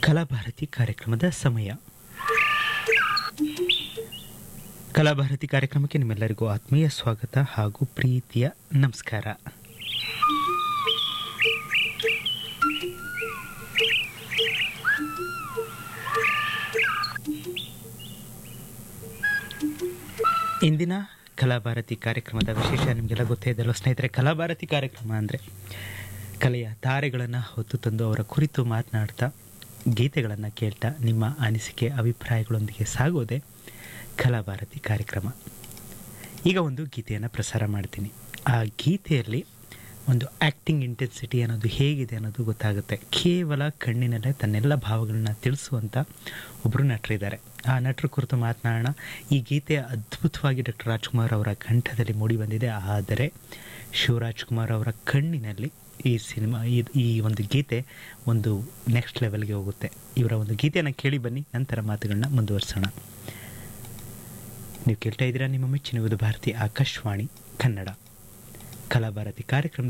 ಕಲಾಭಾರತಿ ಕಾರ್ಯಕ್ರಮದ ಸಮಯ ಕಲಾಭಾರತಿ ಕಾರ್ಯಕ್ರಮಕ್ಕೆ ನಿಮ್ಮೆಲ್ಲರಿಗೂ ಆತ್ಮೀಯ ಸ್ವಾಗತ ಹಾಗೂ ಪ್ರೀತಿಯ ನಮಸ್ಕಾರ ಇಂದಿನ ಕಲಾಭಾರತಿ ಕಾರ್ಯಕ್ರಮದ ವಿಶೇಷ ನಿಮಗೆಲ್ಲ ಗೊತ್ತೇ ಇದೆಯಲ್ಲ ಸ್ನೇಹಿತರೆ ಕಲಾಭಾರತಿ ಕಾರ್ಯಕ್ರಮ ಅಂದರೆ ಕಲೆಯ ತಾರೆಗಳನ್ನು ಹೊತ್ತು ತಂದು ಅವರ ಕುರಿತು ಮಾತನಾಡ್ತಾ ಗೀತೆಗಳನ್ನು ಕೇಳ್ತಾ ನಿಮ್ಮ ಅನಿಸಿಕೆ ಅಭಿಪ್ರಾಯಗಳೊಂದಿಗೆ ಸಾಗೋದೇ ಕಲಾಭಾರತಿ ಕಾರ್ಯಕ್ರಮ ಈಗ ಒಂದು ಗೀತೆಯನ್ನು ಪ್ರಸಾರ ಮಾಡ್ತೀನಿ ಆ ಗೀತೆಯಲ್ಲಿ ಒಂದು ಆ್ಯಕ್ಟಿಂಗ್ ಇಂಟೆನ್ಸಿಟಿ ಅನ್ನೋದು ಹೇಗಿದೆ ಅನ್ನೋದು ಗೊತ್ತಾಗುತ್ತೆ ಕೇವಲ ಕಣ್ಣಿನಲ್ಲೇ ತನ್ನೆಲ್ಲ ಭಾವಗಳನ್ನ ತಿಳಿಸುವಂಥ ಒಬ್ಬರು ನಟರಿದ್ದಾರೆ ಆ ನಟರ ಕುರಿತು ಮಾತನಾಡೋಣ ಈ ಗೀತೆ ಅದ್ಭುತವಾಗಿ ಡಾಕ್ಟರ್ ರಾಜ್ಕುಮಾರ್ ಅವರ ಕಂಠದಲ್ಲಿ ಮೂಡಿ ಬಂದಿದೆ ಆದರೆ ಶಿವರಾಜ್ ಕುಮಾರ್ ಅವರ ಕಣ್ಣಿನಲ್ಲಿ ಈ ಸಿನಿಮಾ ಈ- ಈ ಒಂದು ಗೀತೆ ಒಂದು ನೆಕ್ಸ್ಟ್ ಲೆವೆಲ್ಗೆ ಹೋಗುತ್ತೆ ಇವರ ಒಂದು ಗೀತೆಯನ್ನು ಕೇಳಿ ಬನ್ನಿ ನಂತರ ಮಾತುಗಳನ್ನ ಮುಂದುವರಿಸೋಣ ನೀವು ಕೇಳ್ತಾ ಇದ್ದೀರಾ ನಿಮ್ಮ ಮೆಚ್ಚಿನ ವಿವಿಧ ಭಾರತಿ ಆಕಾಶವಾಣಿ ಕನ್ನಡ ಕಲಾಭಾರತಿ ಕಾರ್ಯಕ್ರಮದ